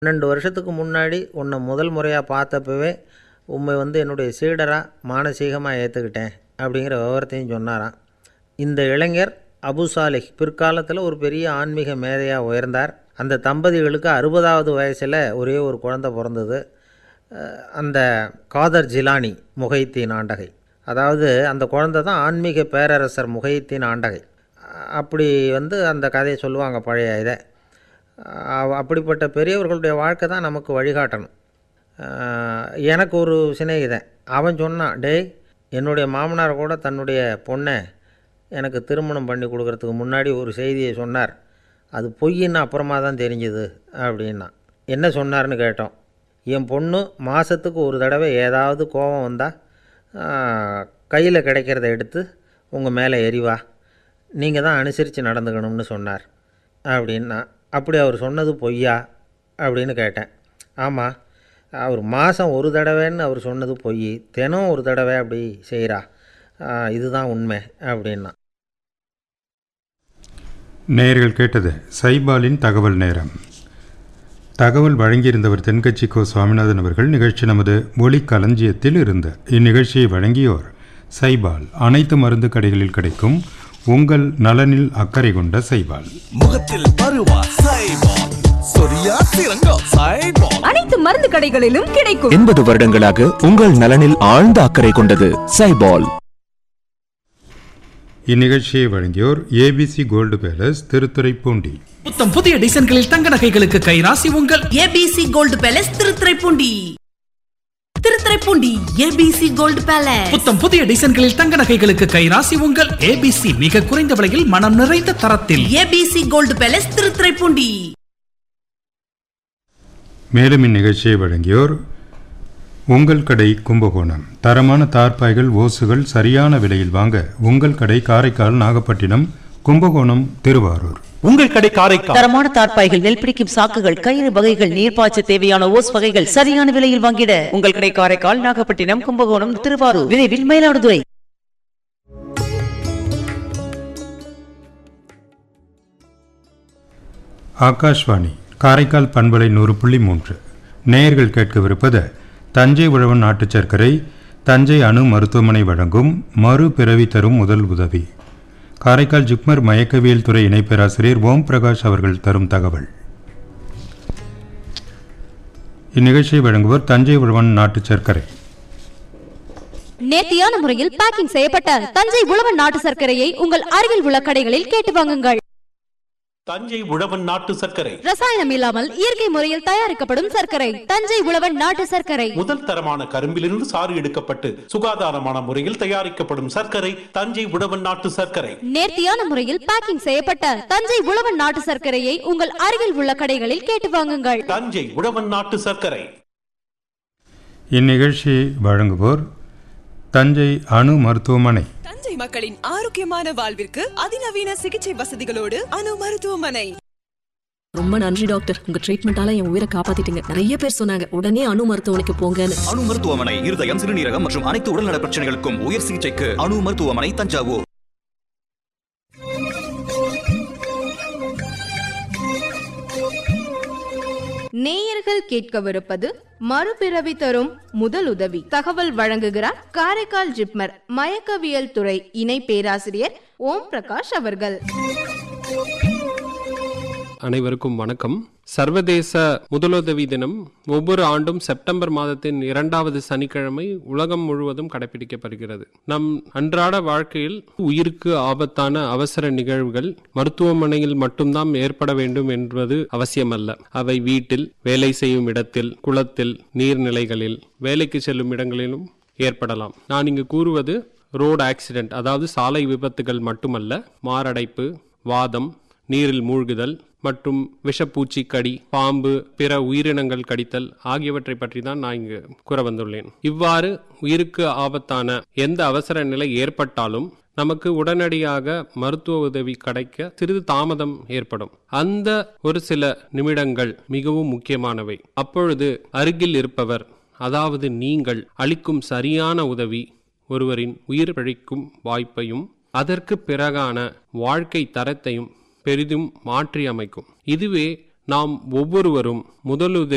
பன்னெண்டு வருஷத்துக்கு முன்னாடி உன்னை முதல் முறையாக பார்த்தப்பவே உம்மை வந்து என்னுடைய சீடராக மானசீகமாக ஏற்றுக்கிட்டேன் அப்படிங்கிற விவரத்தையும் சொன்னாராம் இந்த இளைஞர் அபு சாலிஹ் பிற்காலத்தில் ஒரு பெரிய ஆன்மீக மேதையாக உயர்ந்தார் அந்த தம்பதிகளுக்கு அறுபதாவது வயசில் ஒரே ஒரு குழந்தை பிறந்தது அஹ் அந்த காதர் ஜிலானி முகைத்தீன் ஆண்டகை அதாவது அந்த குழந்தை தான் ஆன்மீக பேரரசர் முகைத்தீன் ஆண்டகை அஹ் அப்படி வந்து அந்த கதையை சொல்லுவாங்க பழைய இதை அஹ் அப்படிப்பட்ட பெரியவர்களுடைய வாழ்க்கை தான் நமக்கு வழிகாட்டணும் அஹ் எனக்கு ஒரு சிநேகிதன் அவன் சொன்னான் டேய் என்னுடைய மாமனார் கூட தன்னுடைய பொண்ணை எனக்கு திருமணம் பண்ணி கொடுக்கறதுக்கு முன்னாடி ஒரு செய்தியை சொன்னார் அது பொய்ன்னு அப்புறமா தான் தெரிஞ்சுது அப்படின்னா என்ன சொன்னார்னு கேட்டோம் என் பொண்ணு மாதத்துக்கு ஒரு தடவை ஏதாவது கோபம் வந்தால் கையில் கிடைக்கிறத எடுத்து உங்கள் மேலே எரிவா நீங்கள் தான் அனுசரித்து நடந்துக்கணும்னு சொன்னார் அப்படின்னா அப்படி அவர் சொன்னது பொய்யா அப்படின்னு கேட்டேன் ஆமாம் அவர் மாதம் ஒரு தடவைன்னு அவர் சொன்னது பொய் தினம் ஒரு தடவை அப்படி செய்கிறா இதுதான் உண்மை அப்படின்னா நேயர்கள் கேட்டது சைபாலின் தகவல் நேரம் தகவல் வழங்கியிருந்தவர் தென்கட்சி கோ சுவாமிநாதன் அவர்கள் நிகழ்ச்சி நமது ஒளி களஞ்சியத்தில் இருந்த இந்நிகழ்ச்சியை வழங்கியோர் சைபால் அனைத்து மருந்து கடைகளில் கிடைக்கும் உங்கள் நலனில் அக்கறை கொண்ட சைபால் முகத்தில் பருவா சைபால் சொரியா சிறங்கா சைபால் அனைத்து மருந்து கடைகளிலும் கிடைக்கும் எண்பது வருடங்களாக உங்கள் நலனில் ஆழ்ந்த அக்கறை கொண்டது சைபால் இந்நிகழ்ச்சியை வழங்கியோர் ஏபிசி கோல்டு பேலஸ் திருத்துறைப்பூண்டி புத்தம் புதிய டிசைன்களில் தங்க நகைகளுக்கு கைராசி உங்கள் ABC Gold Palace Thiruthuraipoondi Thiruthuraipoondi ABC Gold Palace புத்தம் புதிய டிசைன்களில் தங்க நகைகளுக்கு கைராசி உங்கள் ஏபிசி மிக குறைந்த விலையில் மனம் நிறைந்த தரத்தில் ஏபிசி கோல்டு பேலஸ் திருத்துறைப்பூண்டி மேலும் இந்நிகழ்ச்சியை வழங்கியோர் உங்கள் கடை கும்பகோணம் தரமான தார்பாய்கள் ஓசுகள் சரியான விலையில் வாங்க உங்கள் கடை காரைக்கால் நாகப்பட்டினம் கும்பகோணம் திருவாரூர் உங்கள் கடை காரைக்கால் தரமான தார்ப்பாய்கள் நெல் பிடிக்கும் சாக்குகள் கயிறு வகைகள் நீர்ப்பாய்ச்ச தேவையான ஓஸ் வகைகள் சரியான விலையில் வாங்கிட உங்கள் கடை காரைக்கால் நாகப்பட்டினம் கும்பகோணம் திருவாரூர் விரைவில் மயிலாடுதுறை ஆகாஷ்வாணி காரைக்கால் பண்பலை நூறு புள்ளி மூன்று நேயர்கள் கேட்கவிருப்பது தஞ்சை உழவன் நாட்டுச் சர்க்கரை தஞ்சை அணு மருத்துவமனை வழங்கும் மறுபிறவி தரும் முதல் உதவி காரைக்கால் ஜிப்மர் மயக்கவியல் துறை இணை பேராசிரியர் ஓம் பிரகாஷ் அவர்கள் தரும் தகவல் இந்நிகழ்ச்சியை வழங்குவோர் தஞ்சை உழவன் நாட்டுச் சர்க்கரை நேர்த்தியான முறையில் பேக்கிங் செய்யப்பட்ட தஞ்சை உழவன் நாட்டு சர்க்கரையை உங்கள் அருகில் உள்ள கடைகளில் கேட்டு வாங்குங்கள் தஞ்சை உழவன் நாட்டு சர்க்கரை ரசாயனம் இல்லாமல் இயற்கை முறையில் தயாரிக்கப்படும் சர்க்கரை தஞ்சை உழவன் நாட்டு சர்க்கரை முதல் தரமான கரும்பிலிருந்து சாறு எடுக்கப்பட்டு சுகாதாரமான முறையில் தயாரிக்கப்படும் சர்க்கரை தஞ்சை உழவன் நாட்டு சர்க்கரை நேர்த்தியான முறையில் பேக்கிங் செய்யப்பட்ட தஞ்சை உழவன் நாட்டு சர்க்கரையை உங்கள் அருகில் உள்ள கடைகளில் கேட்டு வாங்குங்கள் தஞ்சை உழவன் நாட்டு சர்க்கரை இந்நிகழ்ச்சியை வழங்குவோர் தஞ்சை அணு மருத்துவமனை தஞ்சை மக்களின் ஆரோக்கியமான வாழ்விற்கு அதிநவீன சிகிச்சை வசதிகளோடு அணு மருத்துவமனை ரொம்ப நன்றி டாக்டர் உங்க ட்ரீட்மெண்டால என் உயிரை காப்பாத்திட்டீங்க நிறைய பேர் சொன்னாங்க உடனே அணு மருத்துவமனைக்கு போங்கன்னு அணு மருத்துவமனை இருதயம் சிறுநீரகம் மற்றும் அனைத்து உடல்நல பிரச்சனைகளுக்கும் உயர் சிகிச்சைக்கு அணு மருத்துவமனை தஞ்சாவூர் நேயர்கள் கேட்கவிருப்பது மறுபிறவி தரும் முதல் உதவி தகவல் வழங்குகிறார் காரைக்கால் ஜிப்மர் மயக்கவியல் துறை இணை பேராசிரியர் ஓம் பிரகாஷ் அவர்கள் அனைவருக்கும் வணக்கம் சர்வதேச முதலுதவி தினம் ஒவ்வொரு ஆண்டும் செப்டம்பர் மாதத்தின் இரண்டாவது சனிக்கிழமை உலகம் முழுவதும் கடைபிடிக்கப்படுகிறது நம் அன்றாட வாழ்க்கையில் உயிருக்கு ஆபத்தான அவசர நிகழ்வுகள் மருத்துவமனையில் மட்டும்தான் ஏற்பட வேண்டும் என்பது அவசியமல்ல அவை வீட்டில் வேலை செய்யும் இடத்தில் குளத்தில் நீர்நிலைகளில் வேலைக்கு செல்லும் இடங்களிலும் ஏற்படலாம் நான் இங்கு கூறுவது ரோடு ஆக்சிடென்ட் அதாவது சாலை விபத்துகள் மட்டுமல்ல மாரடைப்பு வாதம் நீரில் மூழ்குதல் மற்றும் விஷப்பூச்சி கடி பாம்பு பிற உயிரினங்கள் கடித்தல் ஆகியவற்றை பற்றி தான் நான் இங்கு கூற வந்துள்ளேன் இவ்வாறு உயிருக்கு ஆபத்தான எந்த அவசர நிலை ஏற்பட்டாலும் நமக்கு உடனடியாக மருத்துவ உதவி கிடைக்க சிறிது தாமதம் ஏற்படும் அந்த ஒரு சில நிமிடங்கள் மிகவும் முக்கியமானவை அப்பொழுது அருகில் இருப்பவர் அதாவது நீங்கள் அளிக்கும் சரியான உதவி ஒருவரின் உயிர் பிழைக்கும் வாய்ப்பையும் அதற்கு பிறகான வாழ்க்கை தரத்தையும் பெரிதும் மாற்றி அமைக்கும் இதுவே நாம் ஒவ்வொருவரும் முதலுதவி